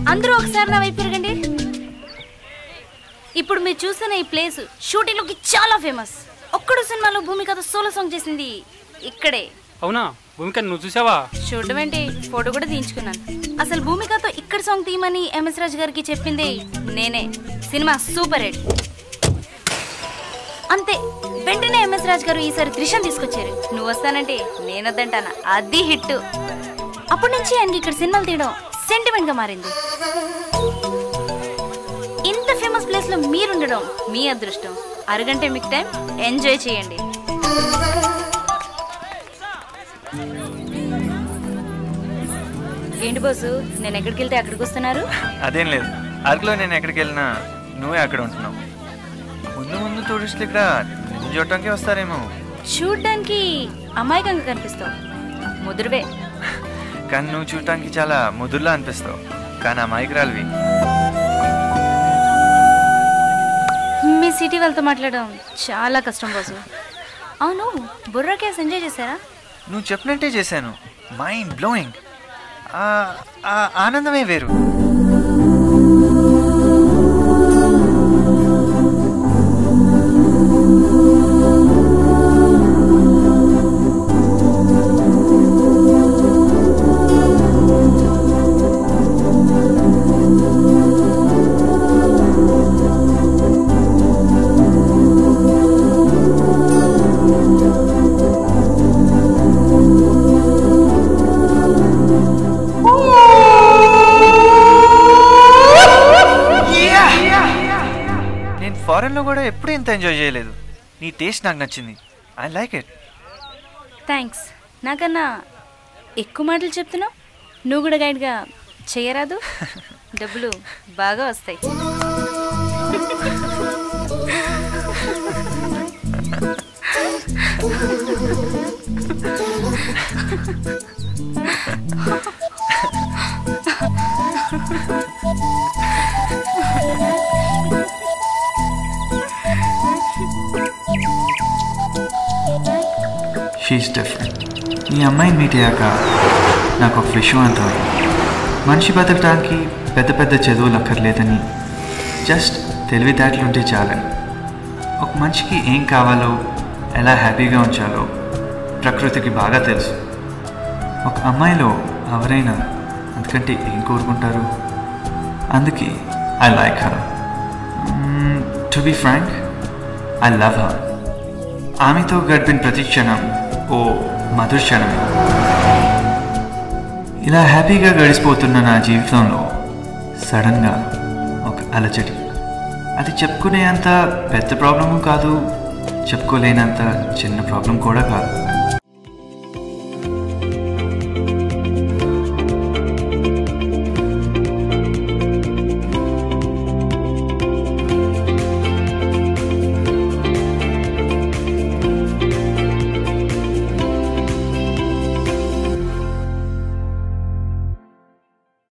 అందరూ ఒకసారి నా వైపు తిరగండి ఇప్పుడు మీరు చూసిన ఈ ప్లేస్ షూటింగ్ లోకి చాలా ఫేమస్ ఒక్కడు సినిమాలో భూమికతో సోలో సాంగ్ చేసింది ఇక్కడే అవునా భూమిక నువ్వు చూసావా చూడడం ఏంటి ఫోటో కూడా తీయించుకున్నాను అసలు భూమికతో ఇక్కడ సాంగ్ తీయమని ఎంఎస్ రాజు గారికి చెప్పింది నేనే సినిమా సూపర్ హిట్ అంతే వెంటనే ఎంఎస్ రాజు గారు ఈసారి త్రిషం తీసుకొచ్చారు నువ్వు వస్తానంటే నేనొద్దంటానా అది హిట్ అప్పటి నుంచి ఆయనకి ఇక్కడ సినిమాలు తీయడం సెంటిమెంట్ గా మారింది ఇంత ఫేమస్ ప్లేస్ లో మీరుండడం మీ అదృష్టం అరగంట మీకు టైం ఎంజాయ్ చేయండి ఏంటి బాసు నేను ఎక్కడికి వెళ్తే అక్కడికి వస్తున్నారు అదేం లేదు అరకులో నేను ఎక్కడికి వెళ్ళినా నువ్వే అక్కడ ఉంటున్నావు ముందు ముందు టూరిస్టులు ఇక్కడ నిన్ను చూడటానికి వస్తారేమో చూడ్డానికి అమాయకంగా కనిపిస్తావు ముదురువే కానీ నువ్వు చూడటానికి చాలా ముదురులా అనిపిస్తావు కానీ ఆ మైకురాలివి మీ సిటీ వాళ్ళతో మాట్లాడడం చాలా కష్టం బాసు అవును బుర్రా కేస్ ఎంజాయ్ చేశారా నువ్వు చెప్పినట్టే చేశాను మైండ్ బ్లోయింగ్ ఆ ఆనందమే వేరు నేను ఫారెన్లో కూడా ఎప్పుడూ ఇంత ఎంజాయ్ చేయలేదు నీ టేస్ట్ నాకు నచ్చింది ఐ లైక్ ఇట్ థ్యాంక్స్ నాకన్నా ఎక్కువ మాటలు చెప్తున్నావు నువ్వు కూడా గైడ్గా చేయరాదు డబ్బులు బాగా వస్తాయి షీఈస్ డిఫరెంట్ ఈ అమ్మాయిని మీట్ అయ్యాక నాకు ఒక విషయం అర్థమైంది మనిషి బతకడానికి పెద్ద పెద్ద చదువులు అక్కర్లేదని జస్ట్ తెలివితేటలు ఉంటే చాలని ఒక మనిషికి ఏం కావాలో ఎలా హ్యాపీగా ఉంచాలో ప్రకృతికి బాగా తెలుసు ఒక అమ్మాయిలో ఎవరైనా అందుకంటే ఏం కోరుకుంటారు అందుకే I like her to be frank I love her ఆమెతో గడిపిన ప్రతి క్షణం ఓ మధుర క్షణమే ఇలా హ్యాపీగా గడిచిపోతున్న నా జీవితంలో సడన్గా ఒక అలజడి అది చెప్పుకునే అంత పెద్ద ప్రాబ్లము కాదు చెప్పుకోలేనంత చిన్న ప్రాబ్లం కూడా కాదు